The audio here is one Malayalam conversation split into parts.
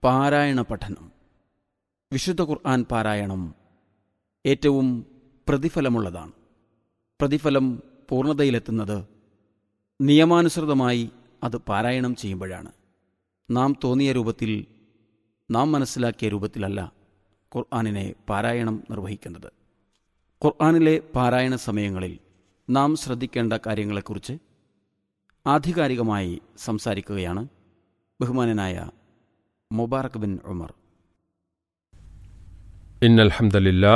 പാരായണ പഠനം വിശുദ്ധ ഖുർആൻ പാരായണം ഏറ്റവും പ്രതിഫലമുള്ളതാണ് പ്രതിഫലം പൂർണ്ണതയിലെത്തുന്നത് നിയമാനുസൃതമായി അത് പാരായണം ചെയ്യുമ്പോഴാണ് നാം തോന്നിയ രൂപത്തിൽ നാം മനസ്സിലാക്കിയ രൂപത്തിലല്ല ഖുർആാനിനെ പാരായണം നിർവഹിക്കുന്നത് ഖുർആാനിലെ പാരായണ സമയങ്ങളിൽ നാം ശ്രദ്ധിക്കേണ്ട കാര്യങ്ങളെക്കുറിച്ച് ആധികാരികമായി സംസാരിക്കുകയാണ് ബഹുമാനനായ മുബാറക് ബിൻ ഉമർ إن الحمد لله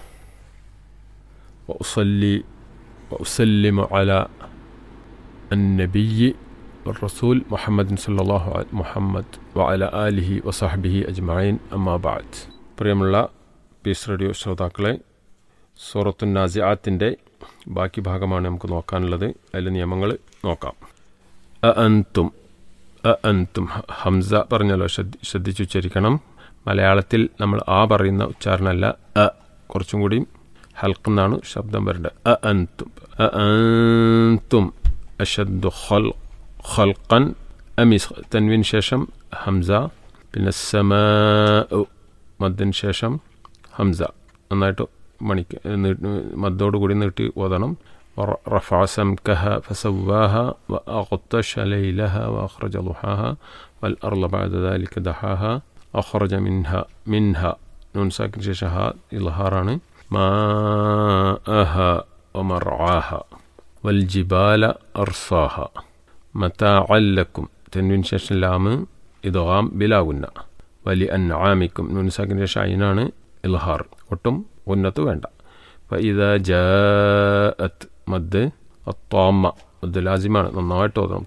وأصلي وأسلم على النبي والرسول محمد صلى الله عليه محمد وعلى آله وصحبه أجمعين أما بعد പ്രിയമുള്ള പീസ് റേഡിയോ ശ്രോതാക്കളെ സൂറത്തു നാസിയാത്തിൻ്റെ ബാക്കി ഭാഗമാണ് നമുക്ക് നോക്കാനുള്ളത് അതിലെ നിയമങ്ങൾ നോക്കാം അ അൻതും അ അൻതും ഹംസ പറഞ്ഞല്ലോ ശ്രദ്ധി ശ്രദ്ധിച്ചു ഉച്ചരിക്കണം മലയാളത്തിൽ നമ്മൾ ആ പറയുന്ന ഉച്ചാരണമല്ല അ കുറച്ചും കൂടി ഹൽക്കെന്നാണ് ശബ്ദം വരേണ്ടത് അ അൻതും അ അൻതും അഷദ്ദു ഖൽ ഖൽഖൻ അമിസ് തൻവിന് ശേഷം ഹംസ പിന്നെ സമ മദ്ദിന് ശേഷം ഹംസ നന്നായിട്ട് മണിക്ക് മദ്ദോടുകൂടി നീട്ടി ഓതണം رفع سمكها فسواها وأغطش ليلها وأخرج ضحاها والأرض بعد ذلك دحاها أخرج منها منها نون ساكن شاشها إظهاران ماءها ومرعاها والجبال أرصاها متاعا لكم تنوين شاش لام إدغام بلا غنة ولأنعامكم نون ساكن شاشعينان إظهار ഒട്ടും ഉന്നത്ത് വേണ്ട فإذا جاءت മദ് അത്തോമ്മ മദ് ലാസിമാണ് നന്നായിട്ട് ഓതണം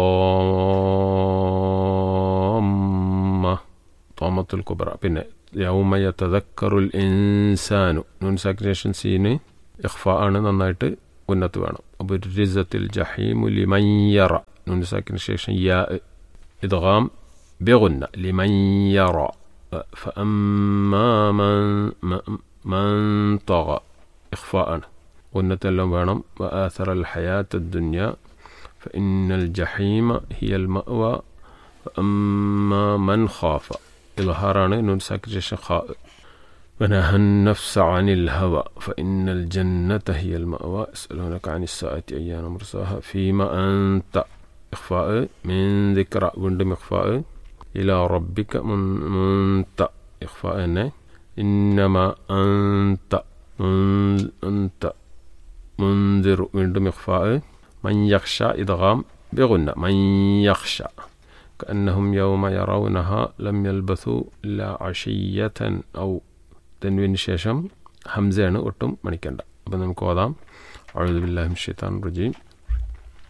തോമ്മ തോമത്തുൽ കുബറ പിന്നെ യൗമയ തദക്കറുൽ ഇൻസാനു നൂൻ സാക്രിനേഷൻ സീന് ഇഖ്ഫ ആണ് നന്നായിട്ട് ഉന്നത്ത് വേണം അബുരിസത്തിൽ ജഹീമു ലിമയ്യറ നൂൻ സാക്കിന് ശേഷം യാ ഇദ്ഗാം ബിഗുന്ന ലിമയ്യറ فأما من من طغى إخفاء ഉന്നത്തെല്ലാം വേണം وآثر الحياة الدنيا فإن الجحيم هي المأوى وأما من خاف إظهاران نون ساكن خاء ونهى النفس عن الهوى فإن الجنة هي المأوى يسألونك عن الساعة أيان مرساها فيما أنت إخفاء من ذكرى وندم إخفاء إلى ربك من منت إخفاء إنما أنت من أنت منذر വീണ്ടും ഇഖ്ഫാ من يخشى إدغام بغنة من يخشى كأنهم يوم يرونها لم يلبثوا إلا عشية أو تنوين ശേഷം ഹംസയാണ് ഒട്ടും മണിക്കണ്ട അപ്പം നമുക്ക് ഓതാം أعوذ بالله من الشيطان الرجيم